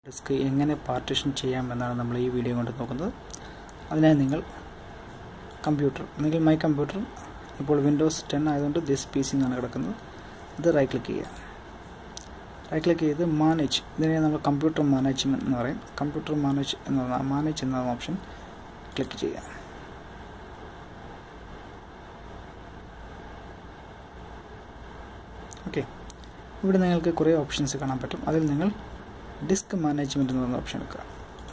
disk എങ്ങനെ partition ചെയ്യാമെന്നാണ് നമ്മൾ ഈ വീഡിയോ കൊണ്ട് നോക്കുന്നത് അതിനായി നിങ്ങൾ കമ്പ്യൂട്ടർ അല്ലെങ്കിൽ മൈ കമ്പ്യൂട്ടർ ഇപ്പോൾ വിൻഡോസ് ടെൻ ആയതുകൊണ്ട് ദിസ് പി സി എന്നാണ് കിടക്കുന്നത് ഇത് റൈറ്റ് ക്ലിക്ക് ചെയ്യുക റൈറ്റ് ക്ലിക്ക് ചെയ്ത് മാനേജ് ഇതിനെ നമ്മൾ കമ്പ്യൂട്ടർ മാനേജ്മെൻറ്റ് എന്ന് പറയും കമ്പ്യൂട്ടർ മാനേജ് എന്ന മാനേജ് എന്ന ഓപ്ഷൻ ക്ലിക്ക് ചെയ്യുക ഓക്കെ ഇവിടെ നിങ്ങൾക്ക് കുറേ ഓപ്ഷൻസ് കാണാൻ പറ്റും അതിൽ നിങ്ങൾ ഡിസ്ക് മാനേജ്മെൻറ്റ് എന്ന് പറയുന്ന ഓപ്ഷൻ എടുക്കുക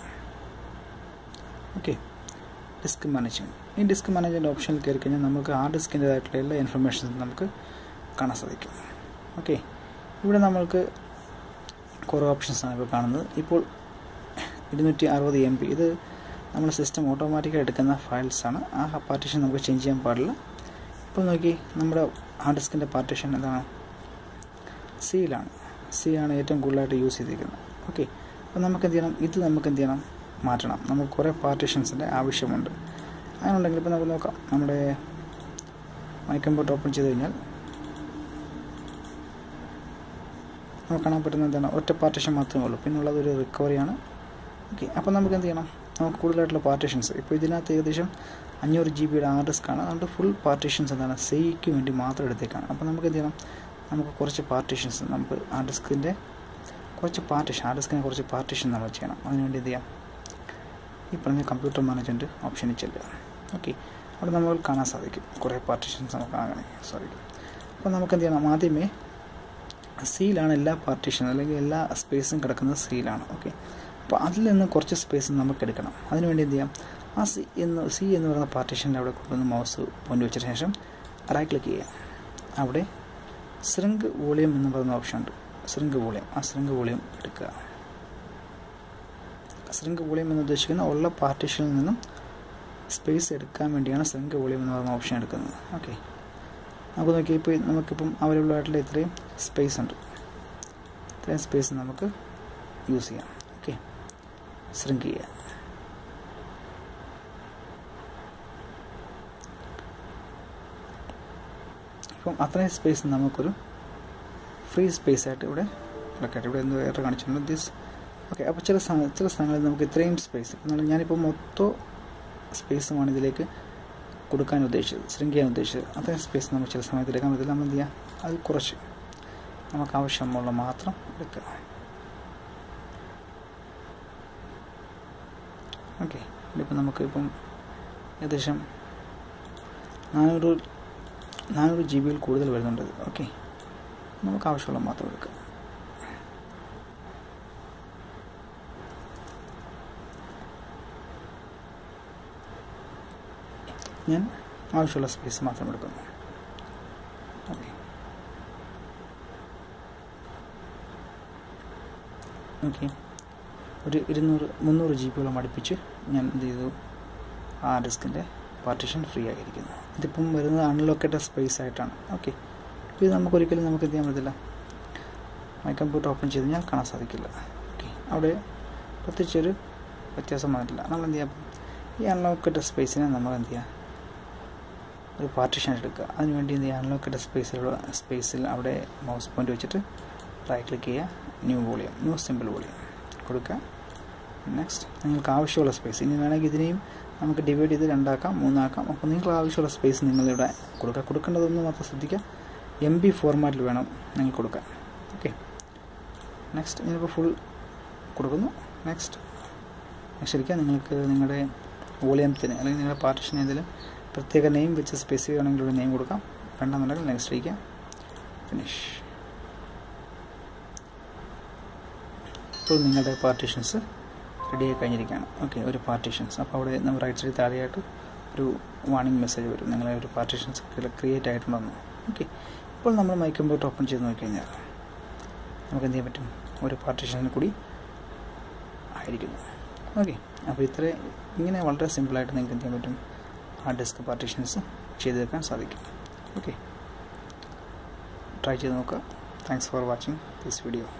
ഓക്കെ ഡിസ്ക് മാനേജ്മെൻറ്റ് ഈ ഡിസ്ക് മാനേജ്മെൻറ്റ് ഓപ്ഷനിൽ കയറി കഴിഞ്ഞാൽ നമുക്ക് ആ ഡിസ്കിൻ്റെതായിട്ടുള്ള എല്ലാ ഇൻഫർമേഷൻസും നമുക്ക് കാണാൻ സാധിക്കും ഓക്കെ ഇവിടെ നമ്മൾക്ക് കുറേ ഓപ്ഷൻസാണ് ഇപ്പോൾ കാണുന്നത് ഇപ്പോൾ ഇരുന്നൂറ്റി അറുപത് എം പി ഇത് നമ്മുടെ സിസ്റ്റം ഓട്ടോമാറ്റിക്കായി എടുക്കുന്ന ഫയൽസാണ് ആ പാർട്ടീഷൻ നമുക്ക് ചേഞ്ച് ചെയ്യാൻ പാടില്ല ഇപ്പോൾ നോക്കി നമ്മുടെ ഹാർഡ് ഡിസ്കിൻ്റെ പാർട്ടീഷൻ എന്താണ് സിയിലാണ് സി ആണ് ഏറ്റവും കൂടുതലായിട്ട് യൂസ് ചെയ്തിരിക്കുന്നത് ഓക്കെ അപ്പോൾ നമുക്ക് എന്ത് ചെയ്യണം ഇത് നമുക്ക് എന്ത് ചെയ്യണം മാറ്റണം നമുക്ക് കുറേ പാർട്ടീഷൻസിൻ്റെ ആവശ്യമുണ്ട് അങ്ങനെയുണ്ടെങ്കിൽ ഇപ്പോൾ നമുക്ക് നോക്കാം നമ്മുടെ മൈ കമ്പ്യൂട്ടർ ഓപ്പൺ ചെയ്ത് കഴിഞ്ഞാൽ നമുക്ക് കാണാൻ പറ്റുന്ന എന്താണ് ഒറ്റ പാർട്ടീഷൻ മാത്രമേ ഉള്ളൂ പിന്നെ ഉള്ളത് ഒരു റിക്കവറിയാണ് ഓക്കെ അപ്പോൾ നമുക്ക് എന്ത് ചെയ്യണം നമുക്ക് കൂടുതലായിട്ടുള്ള പാർട്ടീഷൻസ് ഇപ്പോൾ ഇതിനകത്ത് ഏകദേശം അഞ്ഞൂറ് ജി ബിയുടെ ഹാർഡ് ഡിസ്ക് ആണ് അതുകൊണ്ട് ഫുൾ പാർട്ടീഷൻസ് എന്താണ് സിക്ക് വേണ്ടി മാത്രം എടുത്തേക്കാണ് അപ്പോൾ നമുക്ക് എന്ത് ചെയ്യണം നമുക്ക് കുറച്ച് പാർട്ടീഷൻസ് നമുക്ക് ഹാർഡ് ഡിസ്കിൻ്റെ കുറച്ച് പാർട്ടീഷൻ ഹാർഡ് ഡിസ്കിനെ കുറച്ച് പാർട്ടീഷൻ നമ്മൾ ചെയ്യണം അതിനുവേണ്ടി എന്ത് ചെയ്യാം ഈ പറഞ്ഞ കമ്പ്യൂട്ടർ മാനേജ്മെൻറ്റ് ഓപ്ഷനിൽ ചെല്ലുക ഓക്കെ അവിടെ നമുക്ക് കാണാൻ സാധിക്കും കുറേ പാർട്ടീഷൻസ് നമുക്ക് കാണാൻ സാധിക്കും അപ്പോൾ നമുക്ക് എന്ത് ചെയ്യണം ആദ്യമേ സിയിലാണ് എല്ലാ പാർട്ടീഷനും അല്ലെങ്കിൽ എല്ലാ സ്പേസും കിടക്കുന്നത് സിയിലാണ് ഓക്കെ അപ്പോൾ അതിൽ നിന്ന് കുറച്ച് സ്പേസ് നമുക്ക് എടുക്കണം അതിനുവേണ്ടി എന്ത് ചെയ്യാം ആ സി എന്ന് സി എന്ന് പറയുന്ന പാർട്ടീഷൻ്റെ അവിടെ കൊണ്ടുവന്ന് മൗസ് പോയിന്റ് വെച്ച ശേഷം റൈറ്റ് ക്ലിക്ക് ചെയ്യാം അവിടെ ശൃങ്ക് വോളിയം എന്ന് പറയുന്ന ഓപ്ഷൻ ഉണ്ട് ശൃങ്ക് വോളിയം ആ ശൃങ്ക് വോളിയം എടുക്കുക ശൃങ്ക് വോളിയം എന്ന് ഉദ്ദേശിക്കുന്ന ഉള്ള പാർട്ടീഷനിൽ നിന്നും സ്പേസ് എടുക്കാൻ വേണ്ടിയാണ് ശൃങ്ക് വോളിയം എന്ന് പറയുന്ന ഓപ്ഷൻ എടുക്കുന്നത് ഓക്കെ നമുക്ക് നോക്കി ഇപ്പോൾ നമുക്കിപ്പം അവൈലബിൾ ആയിട്ടുള്ള ഇത്രയും സ്പേസ് ഉണ്ട് ഇത്രയും സ്പേസ് നമുക്ക് യൂസ് ചെയ്യാം ഓക്കെ ശൃങ്ക് ചെയ്യുക ഇപ്പം അത്രയും സ്പേസ് നമുക്കൊരു ഫ്രീ സ്പേസ് ആയിട്ട് ഇവിടെ കിടക്കട്ടെ ഇവിടെ എന്ത് വേറെ കാണിച്ചിട്ടുണ്ട് ദിസ് ഓക്കെ അപ്പോൾ ചില ചില സ്ഥലങ്ങളിൽ നമുക്ക് ഇത്രയും സ്പേസ് ഇപ്പം ഞാനിപ്പോൾ മൊത്തം സ്പേസുമാണ് ഇതിലേക്ക് കൊടുക്കാൻ ഉദ്ദേശിച്ചത് ശൃങ്ക് ചെയ്യാൻ ഉദ്ദേശിച്ചത് അത്രയും സ്പേസ് നമുക്ക് ചില സമയത്ത് എടുക്കാൻ പറ്റില്ല നമ്മൾ എന്ത് ചെയ്യുക അത് കുറച്ച് നമുക്ക് ആവശ്യമുള്ള മാത്രം എടുക്കുക ഓക്കെ ഇതിപ്പോൾ നമുക്ക് ഇപ്പം ഏകദേശം നാനൂറ് നാനൂറ് ജി ബിയിൽ കൂടുതൽ വരുന്നുണ്ട് ഓക്കെ നമുക്ക് ആവശ്യമുള്ള മാത്രം എടുക്കുക ഞാൻ ആവശ്യമുള്ള സ്പേസ് മാത്രം എടുക്കുന്നു ഓക്കെ ഓക്കെ ഒരു ഇരുന്നൂറ് മുന്നൂറ് ജി ബിയോളം അടുപ്പിച്ച് ഞാൻ എന്ത് ചെയ്തു ആ ഡിസ്കിൻ്റെ പാർട്ടീഷൻ ഫ്രീ ആയിരിക്കുന്നു ഇതിപ്പം വരുന്നത് അൺലോക്കറ്റഡ് സ്പേസ് ആയിട്ടാണ് ഓക്കെ അപ്പോൾ ഇത് നമുക്ക് ഒരിക്കലും നമുക്ക് എന്ത് ചെയ്യാൻ പറ്റില്ല മൈ കമ്പ്യൂട്ടർ ഓപ്പൺ ചെയ്ത് കഴിഞ്ഞാൽ കാണാൻ സാധിക്കില്ല ഓക്കെ അവിടെ പ്രത്യേകിച്ചൊരു വ്യത്യാസം വന്നിട്ടില്ല നമ്മൾ എന്ത് ചെയ്യാം ഈ അൺലോക്കറ്റഡ് സ്പേസിനെ നമ്മൾ എന്ത് ചെയ്യുക ഒരു പാർട്ടീഷൻ എടുക്കുക അതിനുവേണ്ടി എന്ത് ചെയ്യുക അൺലോക്കറ്റഡ് സ്പേസിലുള്ള സ്പേസിൽ അവിടെ മൗസ് പോയിന്റ് വെച്ചിട്ട് റൈറ്റ് ക്ലിക്ക് ചെയ്യുക new volume new simple volume കൊടുക്കുക നെക്സ്റ്റ് നിങ്ങൾക്ക് ആവശ്യമുള്ള സ്പേസ് ഇനി വേണമെങ്കിൽ ഇതിനെയും നമുക്ക് ഡിവൈഡ് ചെയ്ത് രണ്ടാക്കാം മൂന്നാക്കാം അപ്പോൾ നിങ്ങൾക്ക് ആവശ്യമുള്ള സ്പേസ് നിങ്ങളിവിടെ കൊടുക്കുക കൊടുക്കേണ്ടതൊന്നും മാത്രം ശ്രദ്ധിക്കുക എം ബി ഫോർമാറ്റിൽ വേണം നിങ്ങൾ കൊടുക്കാൻ ഓക്കെ നെക്സ്റ്റ് ഞാനിപ്പോൾ ഫുൾ കൊടുക്കുന്നു നെക്സ്റ്റ് നെക്സ്റ്റ് ഇരിക്കുക നിങ്ങൾക്ക് നിങ്ങളുടെ വോളിയത്തിന് അല്ലെങ്കിൽ നിങ്ങളുടെ പാർട്ടിഷൻ ഏതെങ്കിലും പ്രത്യേക നെയിം വെച്ച് സ്പെസിഫിക് ആണെങ്കിൽ ഒരു നെയിം കൊടുക്കാം വേണ്ടെന്നുണ്ടെങ്കിൽ നെക്സ്റ്റ് ഇരിക്കുക ഫിനിഷ് ഇപ്പോൾ നിങ്ങളുടെ പാർട്ടീഷൻസ് റെഡി ആയി കഴിഞ്ഞിരിക്കുകയാണ് ഓക്കെ ഒരു പാർട്ടീഷൻസ് അപ്പോൾ അവിടെ നമ്മൾ റൈറ്റ് സൈഡ് താഴെയായിട്ട് ഒരു വാർണിംഗ് മെസ്സേജ് വരും നിങ്ങളെ ഒരു പാർട്ടീഷൻസ് ക്രിയേറ്റ് ആയിട്ടുണ്ടെന്ന് ഓക്കെ ഇപ്പോൾ നമ്മൾ മൈ കമ്പ്യൂട്ടർ ഓപ്പൺ ചെയ്ത് നോക്കിക്കഴിഞ്ഞാൽ നമുക്ക് എന്ത് ചെയ്യാൻ പറ്റും ഒരു പാർട്ടീഷനിൽ കൂടി ആയിരിക്കുന്നു ഓക്കെ അപ്പോൾ ഇത്ര ഇങ്ങനെ വളരെ സിമ്പിളായിട്ട് നിങ്ങൾക്ക് എന്ത് ചെയ്യാൻ പറ്റും ആ ഡിസ്ക് പാർട്ടീഷൻസ് ചെയ്ത് വെക്കാൻ സാധിക്കും ഓക്കെ ട്രൈ ചെയ്ത് നോക്കുക thanks for watching this video